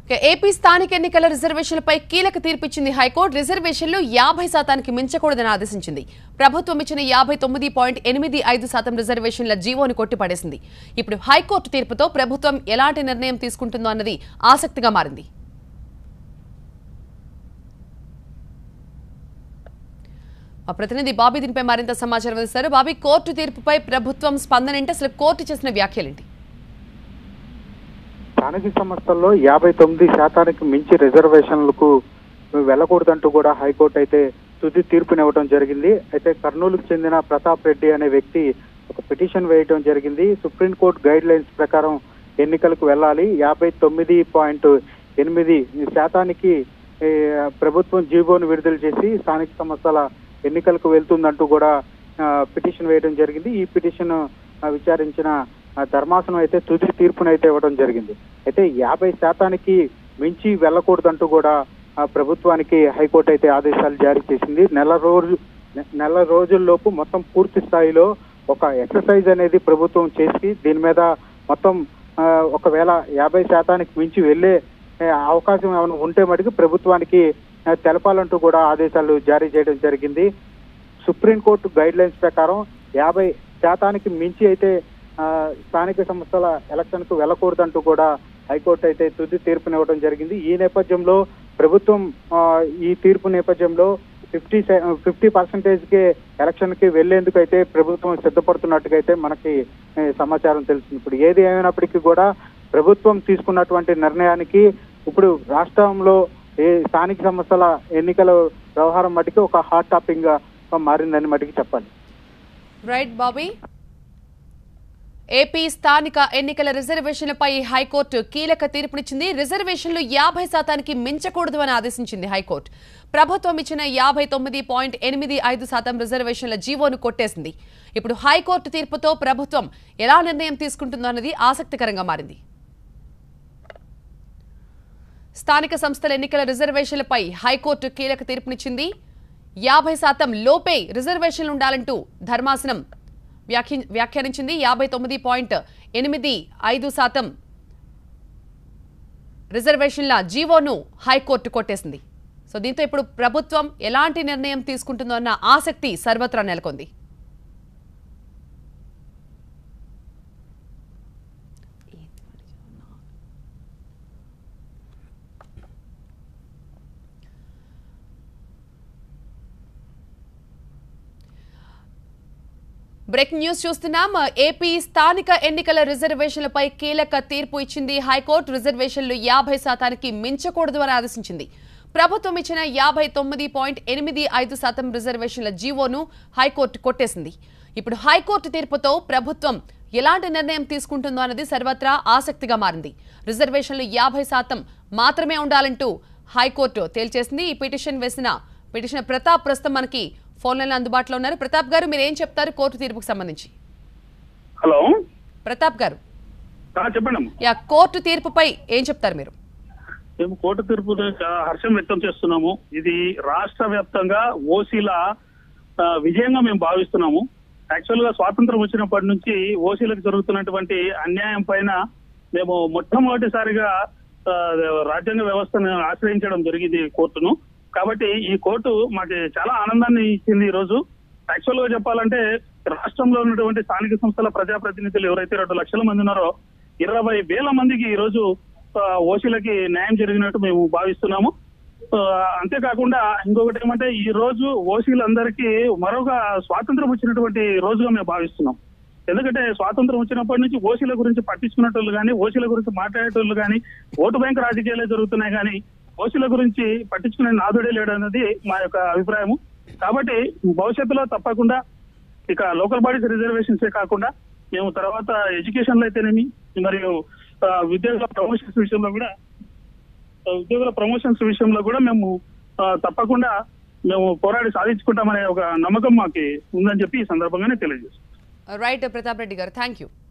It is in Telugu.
ఇక ఏపీ స్థానిక ఎన్నికల రిజర్వేషన్లపై కీలక తీర్పిచ్చింది హైకోర్టు రిజర్వేషన్లు యాభై శాతానికి మించకూడదని ఆదేశించింది ప్రభుత్వం ఇచ్చిన యాభై తొమ్మిది పాయింట్ ఎనిమిది ఐదు శాతం రిజర్వేషన్ల జీవోను కొట్టిపడేసింది ఇప్పుడు హైకోర్టు తీర్పుతో ప్రభుత్వం ఎలాంటి నిర్ణయం తీసుకుంటుందో అన్నది ఆసక్తిగా మారింది మా ప్రతినిధి బాబీ దీనిపై మరింత సమాచారం అందిస్తారు బాబీ కోర్టు తీర్పుపై ప్రభుత్వం స్పందన ఏంటి అసలు కోర్టు చేసిన వ్యాఖ్యలేంటి స్థానిక సంస్థల్లో యాభై తొమ్మిది శాతానికి మించి రిజర్వేషన్లకు వెళ్ళకూడదంటూ కూడా హైకోర్టు అయితే తుది తీర్పునివ్వడం జరిగింది అయితే కర్నూలుకు చెందిన ప్రతాప్ రెడ్డి అనే వ్యక్తి ఒక పిటిషన్ వేయడం జరిగింది సుప్రీంకోర్టు గైడ్ లైన్స్ ప్రకారం ఎన్నికలకు వెళ్ళాలి యాభై తొమ్మిది పాయింట్ ఎనిమిది శాతానికి ఏ, ప్రభుత్వం జీవోను విడుదల చేసి స్థానిక సంస్థల ఎన్నికలకు వెళ్తుందంటూ కూడా ఆ, పిటిషన్ వేయడం జరిగింది ఈ పిటిషన్ ఆ, విచారించిన ఆ, ధర్మాసనం అయితే తుది తీర్పునైతే ఇవ్వడం జరిగింది అయితే యాభై శాతానికి మించి వెళ్ళకూడదంటూ కూడా ఆ, ప్రభుత్వానికి హైకోర్టు అయితే ఆదేశాలు జారీ చేసింది నెల రోజు నె- నెల రోజుల్లోపు మొత్తం పూర్తి స్థాయిలో ఒక ఎక్సర్సైజ్ అనేది ప్రభుత్వం చేసి దీని మీద మొత్తం ఆ, ఒకవేళ యాభై శాతానికి మించి వెళ్ళే ఏ, అవకాశం ఏమైనా ఉంటే మటుకు ప్రభుత్వానికి ఆ, తెలపాలంటూ కూడా ఆదేశాలు జారీ చేయడం జరిగింది సుప్రీంకోర్టు గైడ్ లైన్స్ ప్రకారం యాభై శాతానికి మించి అయితే ఆ, స్థానిక సంస్థల ఎలక్షన్ కు వెళ్ళకూడదంటూ కూడా హైకోర్టు అయితే తుది తీర్పునివ్వడం జరిగింది ఈ నేపథ్యంలో ప్రభుత్వం ఆ, ఈ తీర్పు నేపథ్యంలో ఫిఫ్టీ ఫిఫ్టీ పర్సెంటేజ్ కి ఎలక్షన్ కి వెళ్లేందుకు అయితే ప్రభుత్వం సిద్ధపడుతున్నట్టుగా అయితే మనకి ఏ, సమాచారం తెలుస్తుంది ఇప్పుడు ఏది ఏమైనప్పటికీ కూడా ప్రభుత్వం తీసుకున్నటువంటి నిర్ణయానికి ఇప్పుడు రాష్ట్రంలో ఏ స్థానిక సంస్థల ఎన్నికల వ్యవహారం మటుకు ఒక హాట్ టాపిక్ గా మారిందని మటుకు చెప్పాలి రైట్ బాబీ ఏపీ స్థానిక ఎన్నికల రిజర్వేషన్లపై హైకోర్టు కీలక తీర్పునిచ్చింది రిజర్వేషన్లు యాభై శాతానికి మించకూడదు అని ఆదేశించింది హైకోర్టు ప్రభుత్వం ఇచ్చిన యాభై తొమ్మిది పాయింట్ ఎనిమిది ఐదు శాతం రిజర్వేషన్ల జీవోను కొట్టేసింది ఇప్పుడు హైకోర్టు తీర్పుతో ప్రభుత్వం ఎలా నిర్ణయం తీసుకుంటుందో అన్నది ఆసక్తికరంగా మారింది స్థానిక సంస్థల ఎన్నికల రిజర్వేషన్లపై హైకోర్టు కీలక తీర్పునిచ్చింది యాభై శాతం లోపే రిజర్వేషన్లు ఉండాలంటూ ధర్మాసనం వ్యాఖ్య వ్యాఖ్యానించింది యాభై తొమ్మిది పాయింట్ ఎనిమిది ఐదు శాతం రిజర్వేషన్ల జీవోను హైకోర్టు కొట్టేసింది సో దీంతో ఇప్పుడు ప్రభుత్వం ఎలాంటి నిర్ణయం తీసుకుంటుందో అన్న ఆసక్తి సర్వత్రా నెలకొంది బ్రేకింగ్ న్యూస్ చూస్తున్నాం ఏపీ స్థానిక ఎన్నికల రిజర్వేషన్లపై కీలక తీర్పు ఇచ్చింది హైకోర్టు రిజర్వేషన్లు యాభై శాతానికి మించకూడదు అని ఆదేశించింది ప్రభుత్వం ఇచ్చిన యాభై తొమ్మిది పాయింట్ ఎనిమిది ఐదు శాతం రిజర్వేషన్ల జీవోను హైకోర్టు కొట్టేసింది ఇప్పుడు హైకోర్టు తీర్పుతో ప్రభుత్వం ఎలాంటి నిర్ణయం తీసుకుంటుందో అన్నది సర్వత్రా ఆసక్తిగా మారింది రిజర్వేషన్లు యాభై శాతం మాత్రమే ఉండాలంటూ హైకోర్టు తేల్చేసింది ఈ పిటిషన్ వేసిన పిటిషన్ ప్రతాప్ ప్రస్తుతం మనకి ఫోన్ లైన్ అందుబాటులో ఉన్నారు ప్రతాప్ గారు మీరు ఏం చెప్తారు కోర్టు తీర్పుకు సంబంధించి హలో ప్రతాప్ గారు ఆ, చెప్పండి అమ్మా. యా కోర్టు తీర్పుపై ఏం చెప్తారు మీరు మేము కోర్టు తీర్పు చాలా హర్షం వ్యక్తం చేస్తున్నాము ఇది రాష్ట్ర వ్యాప్తంగా ఓసీల ఆ, విజయంగా మేము భావిస్తున్నాము యాక్చువల్ గా స్వాతంత్రం వచ్చినప్పటి నుంచి ఓసీలకు జరుగుతున్నటువంటి అన్యాయం పైన మేము మొట్టమొదటిసారిగా ఆ, రాజ్యాంగ వ్యవస్థను ఆశ్రయించడం జరిగింది కోర్టును కాబట్టి ఈ కోర్టు మాకు చాలా ఆనందాన్ని ఇచ్చింది ఈ రోజు యాక్చువల్ గా చెప్పాలంటే రాష్ట్రంలో ఉన్నటువంటి స్థానిక సంస్థల ప్రజాప్రతినిధులు ఎవరైతే రెండు లక్షల మంది ఉన్నారో ఇరవై వేల మందికి ఈ రోజు ఆ, ఓసీలకి న్యాయం జరిగినట్టు మేము భావిస్తున్నాము ఆ, అంతేకాకుండా ఇంకొకటి ఏమంటే ఈ రోజు ఓసీలందరికీ మరొక స్వాతంత్రం వచ్చినటువంటి రోజుగా మేము భావిస్తున్నాం ఎందుకంటే స్వాతంత్రం వచ్చినప్పటి నుంచి ఓసీల గురించి పట్టించుకునేటోళ్ళు కానీ ఓసీల గురించి మాట్లాడేటోళ్ళు కానీ ఓటు బ్యాంక్ రాజకీయాలే జరుగుతున్నాయి కానీ ఓసీల గురించి పట్టించుకునే నాదుడే లేడు అన్నది మా యొక్క అభిప్రాయము కాబట్టి భవిష్యత్తులో తప్పకుండా ఇక లోకల్ బాడీస్ రిజర్వేషన్సే కాకుండా మేము తర్వాత ఎడ్యుకేషన్ లో అయితేనేమి మరియు ఆ, ఉద్యోగుల ప్రమోషన్స్ విషయంలో కూడా ఆ, ఉద్యోగుల ప్రమోషన్స్ విషయంలో కూడా మేము ఆ, తప్పకుండా మేము పోరాడి సాధించుకుంటామనే ఒక నమ్మకం మాకు ఉందని చెప్పి ఈ సందర్భంగానే తెలియజేస్తాం రైట్ ప్రతాప్ రెడ్డి గారు థ్యాంక్ యూ